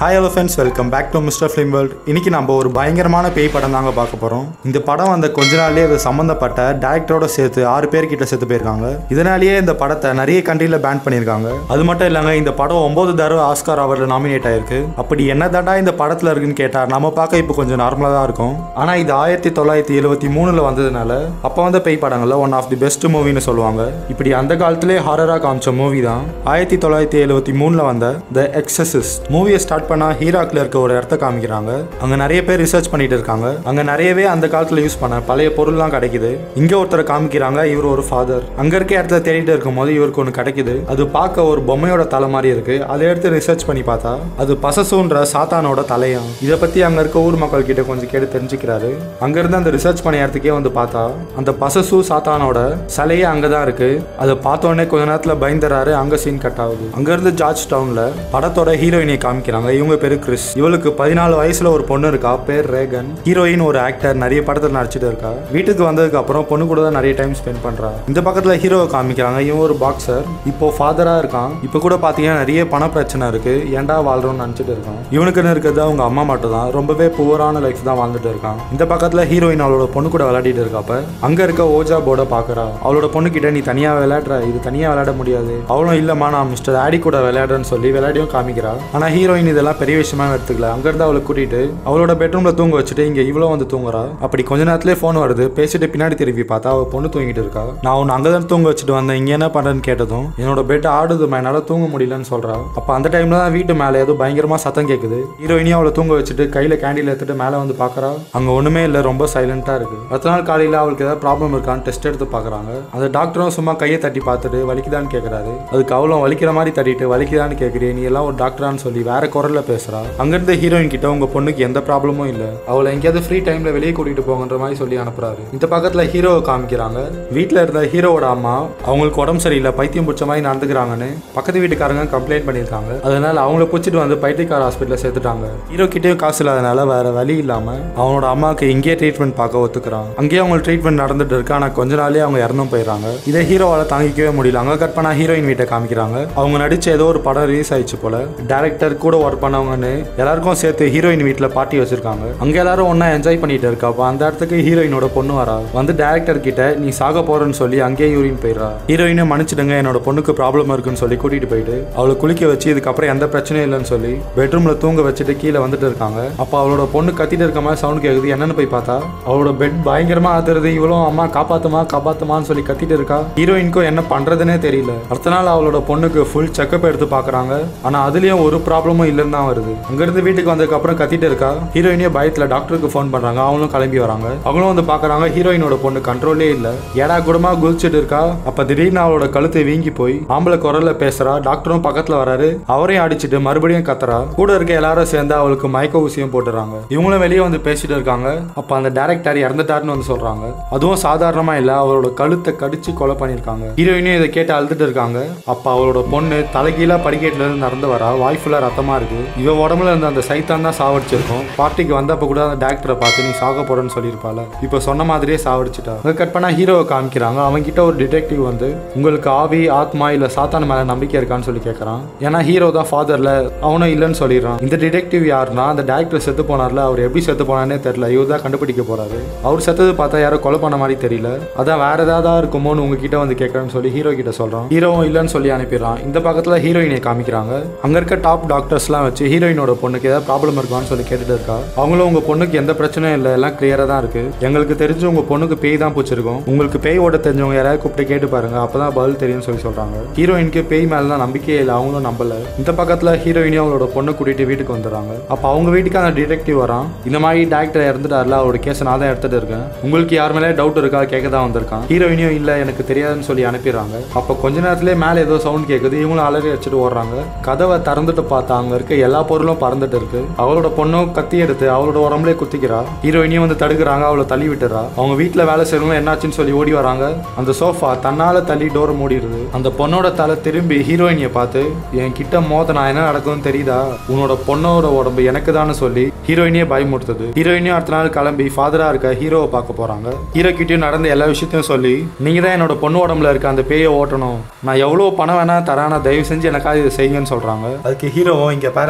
hi hello friends welcome back to mister film world இன்னைக்கு நம்ம ஒரு பயங்கரமான பேய் படம் தாங்க பார்க்க போகிறோம் இந்த படம் வந்த கொஞ்ச நாள்லயே அது சம்மந்தப்பட்ட டேரக்டரோட சேர்த்து ஆறு பேர் கிட்ட சேர்த்து போயிருக்காங்க இதனாலேயே இந்த படத்தை நிறைய கண்ட்ரியில் பேன் பண்ணியிருக்காங்க அது மட்டும் இல்லைங்க இந்த படம் ஒன்பது தடவை ஆஸ்கார் அவார்டில் நாமினேட் ஆயிருக்கு அப்படி என்ன தாண்டா இந்த படத்தில் இருக்குன்னு கேட்டால் நம்ம பார்க்க இப்போ கொஞ்சம் நார்மலாக தான் இருக்கும் ஆனால் இது ஆயிரத்தி தொள்ளாயிரத்தி எழுபத்தி மூணில் வந்ததுனால அப்போ வந்த பேய் படங்களில் ஒன் ஆஃப் தி பெஸ்ட் மூவின்னு சொல்லுவாங்க இப்படி அந்த காலத்திலே ஹாரராக காமிச்ச மூவி தான் ஆயிரத்தி தொள்ளாயிரத்தி எழுபத்தி மூணில் வந்த த எக்ஸசிஸ்ட் மூவியை ஸ்டார்ட் பண்ணா ஹீராக்ல இருக்க ஒரு இடத்த காமிக்கிறாங்க அங்க நிறைய பேர் ரிசர்ச் பண்ணிட்டு இருக்காங்க அங்க நிறையவே அந்த காலத்துல யூஸ் பண்ண பழைய பொருள்லாம் கிடைக்குது இங்க ஒருத்தரை காமிக்கிறாங்க இவர் ஒரு ஃபாதர் அங்க இருக்க இடத்துல தேடிட்டு இருக்கும் போது இவருக்கு ஒன்று கிடைக்குது அது பார்க்க ஒரு பொம்மையோட தலை மாதிரி இருக்கு அதை எடுத்து ரிசர்ச் பண்ணி பார்த்தா அது பசசுன்ற சாத்தானோட தலையம் இதை பத்தி அங்க இருக்க ஊர் மக்கள் கிட்ட கொஞ்சம் கேட்டு தெரிஞ்சுக்கிறாரு அங்க இருந்து அந்த ரிசர்ச் பண்ண இடத்துக்கே வந்து பார்த்தா அந்த பசசு சாத்தானோட சிலையே அங்கதான் இருக்கு அதை பார்த்த உடனே கொஞ்ச நேரத்துல பயந்துறாரு அங்க சீன் கட் ஆகுது அங்க இருந்து ஜார்ஜ் டவுன்ல படத்தோட ஹீரோயினை காமிக்கிறாங்க இவங்க பேரு கிறிஸ் இவளுக்கு பதினாலு வயசுல ஒரு பொண்ணு இருக்கா பேர் ரேகன் ஹீரோயின் ஒரு ஆக்டர் நிறைய படத்துல நடிச்சிட்டு இருக்கா வீட்டுக்கு வந்ததுக்கு அப்புறம் பொண்ணு கூட தான் நிறைய டைம் ஸ்பெண்ட் பண்றா இந்த பக்கத்துல ஹீரோவை காமிக்கிறாங்க இவன் ஒரு பாக்ஸர் இப்போ ஃபாதரா இருக்கான் இப்போ கூட பாத்தீங்கன்னா நிறைய பண பிரச்சனை இருக்கு ஏன்டா வாழ்றோம்னு நினைச்சிட்டு இருக்கான் இவனுக்குன்னு இருக்கிறது அவங்க அம்மா மட்டும் தான் ரொம்பவே புவரான லைஃப் தான் வாழ்ந்துட்டு இருக்கான் இந்த பக்கத்துல ஹீரோயின் அவளோட பொண்ணு கூட விளையாடிட்டு இருக்காப்ப அங்க இருக்க ஓஜா போர்டை பாக்குறா அவளோட பொண்ணு கிட்ட நீ தனியா விளையாடுற இது தனியா விளையாட முடியாது அவளும் இல்லம்மா நான் மிஸ்டர் ஆடி கூட விளையாடுறேன்னு சொல்லி விளையாடியும் காமிக்கிறா ஆனா ஹீரோயின் இதெல்லாம் பெரிய விஷயமா எடுத்துக்கல அங்க இருந்து அவளை கூட்டிட்டு அவளோட பெட்ரூம்ல தூங்க வச்சுட்டு இங்க இவ்வளவு வந்து தூங்குறா அப்படி கொஞ்ச நேரத்திலே ஃபோன் வருது பேசிட்டு பின்னாடி திருப்பி பார்த்தா அவ பொண்ணு தூங்கிட்டு இருக்கா நான் உன்னை அங்கதான் தூங்க வச்சுட்டு வந்தேன் இங்க என்ன பண்றேன்னு கேட்டதும் என்னோட பெட் ஆடுதுமா என்னால தூங்க முடியலன்னு சொல்றா அப்ப அந்த டைம்ல தான் வீட்டு மேல ஏதோ பயங்கரமா சத்தம் கேக்குது ஹீரோயினியும் அவளை தூங்க வச்சுட்டு கையில கேண்டில் எடுத்துட்டு மேல வந்து பாக்குறா அங்க ஒண்ணுமே இல்ல ரொம்ப சைலண்டா இருக்கு அடுத்த நாள் காலையில அவளுக்கு ஏதாவது ப்ராப்ளம் இருக்கான்னு டெஸ்ட் எடுத்து பாக்குறாங்க அந்த டாக்டரும் சும்மா கையை தட்டி பார்த்துட்டு வலிக்குதான்னு கேக்குறாரு அதுக்கு அவளும் வலிக்கிற மாதிரி தட்டிட்டு வலிக்குதான்னு கேக்குறீ நீ எல்லாம் ஒரு டாக்டரான்னு சொல்லி வேற குரல்ல பேசுறா அங்கிருந்த ஹீரோயின் கிட்ட உங்க பொண்ணுக்கு எந்த ப்ராப்ளமும் இல்ல அவளை எங்கேயாவது ஃப்ரீ டைம்ல வெளியே கூட்டிட்டு போங்கன்ற மாதிரி சொல்லி அனுப்புறாரு இந்த பக்கத்துல ஹீரோவை காமிக்கிறாங்க வீட்ல இருந்த ஹீரோவோட அம்மா அவங்களுக்கு உடம்பு சரியில்லை பைத்தியம் பிடிச்ச மாதிரி நடந்துக்கிறாங்கன்னு பக்கத்து வீட்டுக்காரங்க கம்ப்ளைண்ட் பண்ணியிருக்காங்க அதனால அவங்கள பிடிச்சிட்டு வந்து பைத்தியக்கார ஹாஸ்பிட்டல சேர்த்துட்டாங்க ஹீரோ கிட்டேயும் காசு இல்லாதனால வேற வழி இல்லாம அவனோட அம்மாவுக்கு இங்கேயே ட்ரீட்மெண்ட் பார்க்க ஒத்துக்கிறான் அங்கேயே அவங்களுக்கு ட்ரீட்மெண்ட் நடந்துட்டு இருக்கு ஆனா கொஞ்ச நாளே அவங்க இறந்தும் போயிடுறாங்க இதை ஹீரோவால தாங்கிக்கவே முடியல அங்க கட் பண்ணா ஹீரோயின் வீட்டை காமிக்கிறாங்க அவங்க நடிச்ச ஏதோ ஒரு படம் ரிலீஸ் ஆயிடுச்சு போல டேரக்டர் கூட ஒர்க் பண்ணவங்கன்னு எல்லாருக்கும் சேர்த்து ஹீரோயின் வீட்டில் பார்ட்டி வச்சிருக்காங்க அங்க எல்லாரும் ஒண்ணா என்ஜாய் பண்ணிட்டு இருக்கா அப்ப அந்த இடத்துக்கு ஹீரோயினோட பொண்ணு வரா வந்து டேரக்டர் கிட்ட நீ சாக போறேன்னு சொல்லி அங்கேயே யூரின் போயிடுறா ஹீரோயினை மன்னிச்சிடுங்க என்னோட பொண்ணுக்கு ப்ராப்ளம் இருக்குன்னு சொல்லி கூட்டிட்டு போயிட்டு அவளை குளிக்க வச்சு இதுக்கப்புறம் எந்த பிரச்சனையும் இல்லைன்னு சொல்லி பெட்ரூம்ல தூங்க வச்சுட்டு கீழே வந்துட்டு இருக்காங்க அப்போ அவளோட பொண்ணு கத்திட்டு இருக்க மாதிரி சவுண்ட் கேக்குது என்னன்னு போய் பார்த்தா அவளோட பெட் பயங்கரமா ஆத்துறது இவளும் அம்மா காப்பாத்துமா காப்பாத்துமான்னு சொல்லி கத்திட்டு இருக்கா ஹீரோயினுக்கும் என்ன பண்றதுனே தெரியல அடுத்த நாள் அவளோட பொண்ணுக்கு ஃபுல் செக்அப் எடுத்து பாக்குறாங்க ஆனா அதுலயும் ஒரு ப்ராப்ளமும் இல்லைன்னு தான் வருது அங்கிருந்து வீட்டுக்கு வந்ததுக்கு அப்புறம் கத்திட்டு இருக்கா ஹீரோயினே பயத்துல டாக்டருக்கு ஃபோன் பண்றாங்க அவங்களும் கிளம்பி வராங்க அவங்களும் வந்து பாக்குறாங்க ஹீரோயினோட பொண்ணு கண்ட்ரோலே இல்ல ஏடா குடமா குதிச்சிட்டு இருக்கா அப்ப திடீர்னு அவளோட கழுத்து வீங்கி போய் ஆம்பளை குரல்ல பேசுறா டாக்டரும் பக்கத்துல வராரு அவரையும் அடிச்சிட்டு மறுபடியும் கத்துறா கூட இருக்க எல்லாரும் சேர்ந்து அவளுக்கு மயக்க ஊசியும் போட்டுறாங்க இவங்களும் வெளியே வந்து பேசிட்டு இருக்காங்க அப்ப அந்த டேரக்டர் இறந்துட்டாருன்னு வந்து சொல்றாங்க அதுவும் சாதாரணமா இல்ல அவளோட கழுத்தை கடிச்சு கொலை பண்ணிருக்காங்க ஹீரோயினும் இதை கேட்டு அழுதுட்டு இருக்காங்க அப்ப அவளோட பொண்ணு தலைகீழா படிக்கட்டுல இருந்து நடந்து வரா வாய் ஃபுல்லா ரத்தமா இருக்கு இவ உடம்புல இருந்த அந்த சைத்தான் தான் சாவடிச்சிருக்கும் பார்ட்டிக்கு வந்தப்ப கூட அந்த டாக்டரை பார்த்து நீ சாக போறேன்னு சொல்லியிருப்பால இப்போ சொன்ன மாதிரியே சாவடிச்சிட்டா அங்க கட் பண்ணா ஹீரோவை காமிக்கிறாங்க அவன் கிட்ட ஒரு டிடெக்டிவ் வந்து உங்களுக்கு ஆவி ஆத்மா இல்ல சாத்தான் மேல நம்பிக்கை இருக்கான்னு சொல்லி கேட்கறான் ஏன்னா ஹீரோ தான் ஃபாதர்ல அவனும் இல்லைன்னு சொல்லிடுறான் இந்த டிடெக்டிவ் யாருன்னா அந்த டேரக்டர் செத்து போனார்ல அவர் எப்படி செத்து போனானே தெரியல இவர் தான் கண்டுபிடிக்க போறாரு அவர் செத்தது பார்த்தா யாரோ கொலை பண்ண மாதிரி தெரியல அதான் வேற ஏதாவது இருக்குமோன்னு உங்ககிட்ட வந்து கேட்கறேன்னு சொல்லி ஹீரோ கிட்ட சொல்றான் ஹீரோவும் இல்லைன்னு சொல்லி அனுப்பிடுறான் இந்த பக்கத்துல ஹீரோயினை காமிக்கிறாங்க அங்க இருக்க டாப் டாக்டர்ஸ்லாம் வச்சு ஹீரோயினோட பொண்ணுக்கு ஏதாவது ப்ராப்ளம் இருக்கான்னு சொல்லி கேட்டுட்டு இருக்கா அவங்களும் உங்க பொண்ணுக்கு எந்த பிரச்சனையும் இல்லை எல்லாம் கிளியரா தான் இருக்கு எங்களுக்கு தெரிஞ்சு உங்க பொண்ணுக்கு பேய் தான் பிடிச்சிருக்கும் உங்களுக்கு பேய் ஓட தெரிஞ்சவங்க யாராவது கூப்பிட்டு கேட்டு பாருங்க அப்பதான் பதில் தெரியும்னு சொல்லி சொல்றாங்க ஹீரோயினுக்கு பேய் மேல தான் நம்பிக்கையே இல்லை அவங்களும் நம்பல இந்த பக்கத்துல ஹீரோயினையும் அவளோட பொண்ணு கூட்டிட்டு வீட்டுக்கு வந்துடுறாங்க அப்ப அவங்க வீட்டுக்கு அந்த டிடெக்டிவ் வரான் இந்த மாதிரி டாக்டர் இறந்துட்டார்ல அவரோட கேஸ் நான் தான் எடுத்துட்டு இருக்கேன் உங்களுக்கு யார் மேலே டவுட் இருக்கா கேட்க தான் வந்திருக்கான் ஹீரோயினியும் இல்ல எனக்கு தெரியாதுன்னு சொல்லி அனுப்பிடுறாங்க அப்ப கொஞ்ச நேரத்திலே மேல ஏதோ சவுண்ட் கேட்குது இவங்களும் அலறி வச்சுட்டு ஓடுறாங்க கதவை திறந்துட்டு பார்த்தா அங்க இருக்க எல்லா பொருளும் பறந்துட்டு இருக்கு அவளோட பொண்ணும் கத்தி எடுத்து அவளோட உடம்புலே குத்திக்கிறா ஹீரோயினியும் வந்து தடுக்கிறாங்க அவளை தள்ளி விட்டுறா அவங்க வீட்டுல வேலை செய்யறவங்க என்னாச்சுன்னு சொல்லி ஓடி வராங்க அந்த சோஃபா தன்னால தள்ளி டோர் மூடிடுது அந்த பொண்ணோட தலை திரும்பி ஹீரோயினியை பார்த்து என் கிட்ட மோத நான் என்ன நடக்கும்னு தெரியுதா உன்னோட பொண்ணோட உடம்பு எனக்கு தானே சொல்லி ஹீரோயினியே பயமுறுத்துது ஹீரோயினியும் அடுத்த நாள் கிளம்பி ஃபாதரா இருக்க ஹீரோவை பார்க்க போறாங்க ஹீரோ கிட்டயும் நடந்த எல்லா விஷயத்தையும் சொல்லி நீங்க தான் என்னோட பொண்ணு உடம்புல இருக்க அந்த பேயை ஓட்டணும் நான் எவ்வளவு பணம் வேணா தரானா தயவு செஞ்சு எனக்காக இதை செய்யுங்கன்னு சொல்றாங்க அதுக்கு ஹீரோவும் இங்க பாருங்க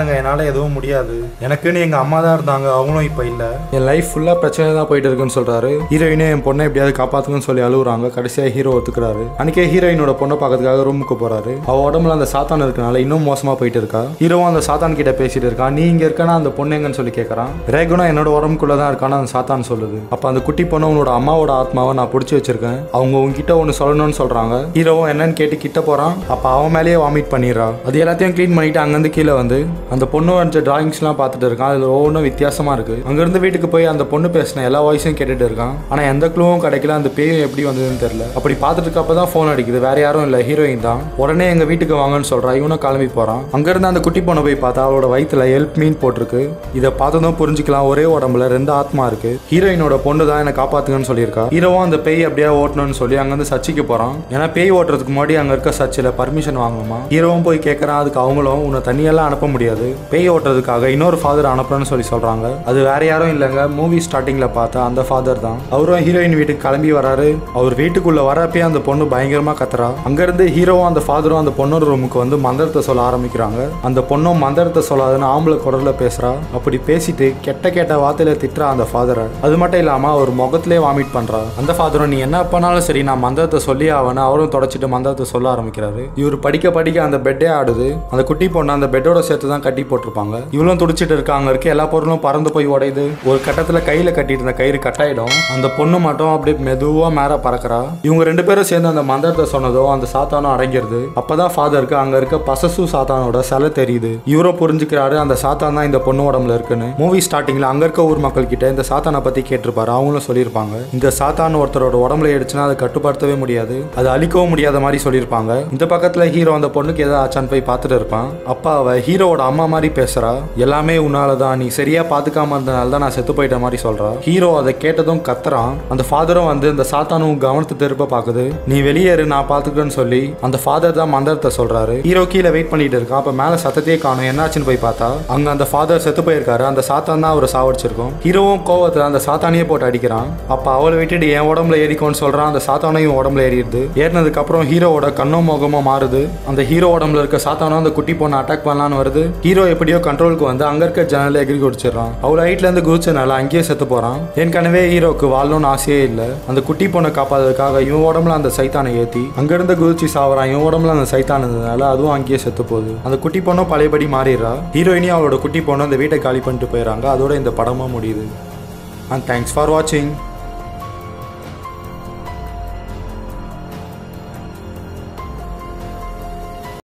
பாருங்க என்னால் எதுவும் முடியாது எனக்குன்னு எங்கள் அம்மா தான் இருந்தாங்க அவங்களும் இப்போ இல்லை என் லைஃப் ஃபுல்லாக பிரச்சனை தான் போயிட்டு இருக்குன்னு சொல்கிறாரு ஹீரோயினே என் பொண்ணை எப்படியாவது காப்பாற்றுங்கன்னு சொல்லி அழுகுறாங்க கடைசியாக ஹீரோ ஒத்துக்கிறாரு அன்றைக்கே ஹீரோயினோட பொண்ணை பார்க்கறதுக்காக ரூமுக்கு போகிறாரு அவ உடம்புல அந்த சாத்தான் இருக்கனால இன்னும் மோசமாக போயிட்டு இருக்கா ஹீரோவும் அந்த சாத்தான் கிட்ட பேசிட்டு இருக்கான் நீ இங்கே இருக்கனா அந்த பொண்ணு எங்கன்னு சொல்லி கேட்குறான் ரேகுனா என்னோட உடம்புக்குள்ள தான் இருக்கான்னு அந்த சாத்தான் சொல்லுது அப்போ அந்த குட்டி பொண்ணு உன்னோட அம்மாவோட ஆத்மாவை நான் பிடிச்சி வச்சிருக்கேன் அவங்க உங்ககிட்ட ஒன்று சொல்லணும்னு சொல்கிறாங்க ஹீரோவும் என்னன்னு கேட்டு கிட்ட போகிறான் அப்போ அவன் மேலேயே வாமிட் பண்ணிடுறா அது எல்லாத்தையும் க்ளீன் பண்ணிட்டு அங்கேருந்து கீழே வந்து அந்த பொண்ணு வரைஞ்ச டிராயிங்ஸ்லாம் பார்த்துட்டு இருக்கான் அதில் ஒவ்வொன்றும் வித்தியாசமாக இருக்கு அங்கேருந்து வீட்டுக்கு போய் அந்த பொண்ணு பேசின எல்லா வாய்ஸையும் கேட்டுட்டு இருக்கான் ஆனால் எந்த க்ளூவும் கிடைக்கல அந்த பேயும் எப்படி வந்ததுன்னு தெரியல அப்படி பார்த்துட்டு இருக்கப்ப தான் ஃபோன் அடிக்குது வேற யாரும் இல்லை ஹீரோயின் தான் உடனே எங்கள் வீட்டுக்கு வாங்கன்னு சொல்கிறா இவனும் கிளம்பி போகிறான் அங்கேருந்து அந்த குட்டி பொண்ணை போய் பார்த்தா அவளோட வயிற்றுல ஹெல்ப் மீன் போட்டிருக்கு இதை பார்த்ததும் புரிஞ்சுக்கலாம் ஒரே உடம்புல ரெண்டு ஆத்மா இருக்கு ஹீரோயினோட பொண்ணு தான் என்னை காப்பாத்துங்கன்னு சொல்லியிருக்கா ஹீரோவும் அந்த பேய் அப்படியே ஓட்டணும்னு சொல்லி அங்கேருந்து சர்ச்சுக்கு போகிறான் ஏன்னா பேய் ஓட்டுறதுக்கு முன்னாடி அங்கே இருக்க சர்ச்சில் பர்மிஷன் வாங்கணுமா ஹீரோவும் போய் கேட்குறான் அதுக்கு அவங்களும் உன்னை தனியெல்லாம் அனுப்ப முடியாது பேய் ஓட்டுறதுக்காக இன்னொரு ஃபாதர் அனுப்புறேன்னு சொல்லி சொல்கிறாங்க அது வேற யாரும் இல்லைங்க மூவி ஸ்டார்டிங்கில் பார்த்தா அந்த ஃபாதர் தான் அவரும் ஹீரோயின் வீட்டுக்கு கிளம்பி வராரு அவர் வீட்டுக்குள்ள வரப்பயே அந்த பொண்ணு பயங்கரமாக கத்துறா அங்கேருந்து ஹீரோவும் அந்த ஃபாதரும் அந்த பொண்ணோட ரூமுக்கு வந்து மந்திரத்தை சொல்ல ஆரம்பிக்கிறாங்க அந்த பொண்ணும் மந்திரத்தை சொல்லாதுன்னு ஆம்பளை குரல்ல பேசுறா அப்படி பேசிட்டு கெட்ட கெட்ட வார்த்தையில திட்டுறா அந்த ஃபாதரை அது மட்டும் இல்லாம அவர் முகத்திலே வாமிட் பண்றா அந்த ஃபாதரும் நீ என்ன பண்ணாலும் சரி நான் மந்திரத்தை சொல்லி ஆவன அவரும் தொடச்சிட்டு மந்திரத்தை சொல்ல ஆரம்பிக்கிறாரு இவர் படிக்க படிக்க அந்த பெட்டே ஆடுது அந்த குட்டி பொண்ணு அந்த பெட்டோட சேர்த்து தான் கட்டி போட்டிருப்பாங்க இவளும் துடிச்சிட்டு இருக்கா அங்க இருக்க எல்லா பொருளும் பறந்து போய் உடையுது ஒரு கட்டத்துல கையில கட்டிட்டு இருந்த கயிறு கட்டாயிடும் அந்த பொண்ணு மட்டும் அப்படியே மெதுவா மேல பறக்கிறா இவங்க ரெண்டு பேரும் சேர்ந்து அந்த மந்திரத்தை சொன்னதோ அந்த சாத்தானும் அடங்கிருது அப்பதான் ஃபாதருக்கு அங்க இருக்க பசசு சாத்தானோட சிலை தெரியுது இவரும் புரிஞ்சுக்கிறாரு அந்த சாத்தான் தான் இந்த பொண்ணு உடம்புல இருக்குன்னு மூவி ஸ்டார்டிங்ல அங்க இருக்க ஊர் மக்கள் கிட்ட இந்த சாத்தானை பத்தி கேட்டிருப்பாரு அவங்களும் சொல்லியிருப்பாங்க இந்த சாத்தான் ஒருத்தரோட உடம்புல ஏடுச்சுன்னா அதை கட்டுப்படுத்தவே முடியாது அதை அழிக்கவும் முடியாத மாதிரி சொல்லியிருப்பாங்க இந்த பக்கத்துல ஹீரோ அந்த பொண்ணுக்கு ஏதாவது ஆச்சான்னு போய் பார்த்துட்டு இருப்பான் அப்பா அவ ஹீரோவோட அம்மா மாதிரி பேசுறா எல்லாமே உன்னால தான் நீ சரியா பாத்துக்காம இருந்தனால தான் நான் செத்து போயிட்ட மாதிரி சொல்றா ஹீரோ அதை கேட்டதும் கத்துறான் அந்த ஃபாதரும் வந்து இந்த சாத்தானும் கவனத்தை திருப்ப பாக்குது நீ வெளியேறு நான் பாத்துக்கிறேன்னு சொல்லி அந்த ஃபாதர் தான் மந்திரத்தை சொல்றாரு ஹீரோ கீழே வெயிட் பண்ணிட்டு இருக்கான் அப்ப மேல சத்தத்தையே காணும் என்னாச்சுன்னு போய் பார்த்தா அங்க அந்த ஃபாதர் செத்து போயிருக்காரு அந்த சாத்தான் தான் அவரை சாவடிச்சிருக்கும் ஹீரோவும் கோவத்துல அந்த சாத்தானையே போட்டு அடிக்கிறான் அப்ப அவளை விட்டுட்டு என் உடம்புல ஏறிக்கோன்னு சொல்றான் அந்த சாத்தானையும் உடம்புல ஏறிடுது ஏறினதுக்கு அப்புறம் ஹீரோவோட கண்ணும் முகமும் மாறுது அந்த ஹீரோ உடம்புல இருக்க சாத்தானும் அந்த குட்டி பொண்ணை அட்டாக் பண்ணலான்னு வருது ஹீரோ எப்படியோ கண்ட்ரோலுக்கு வந்து அங்க இருக்க ஜன்னல எகிரி குடிச்சிடறான் அவளை ஹைட்ல இருந்து குதிச்சனால அங்கேயே செத்து போறான் ஏற்கனவே ஹீரோக்கு வாழணும்னு ஆசையே இல்லை அந்த குட்டி பொண்ணை காப்பாததுக்காக இவன் உடம்புல அந்த சைத்தானை ஏத்தி அங்கிருந்து குதிச்சு சாவறான் இவன் உடம்புல அந்த சைத்தான் இருந்ததுனால அதுவும் அங்கேயே செத்து போகுது அந்த குட்டி பொண்ணும் பழையபடி மாறிடுறா ஹீரோயினியும் அவளோட குட்டி பொண்ணு அந்த வீட்டை காலி பண்ணிட்டு போயிடறாங்க அதோட இந்த படமும் முடியுது அண்ட் தேங்க்ஸ் ஃபார் வாட்சிங்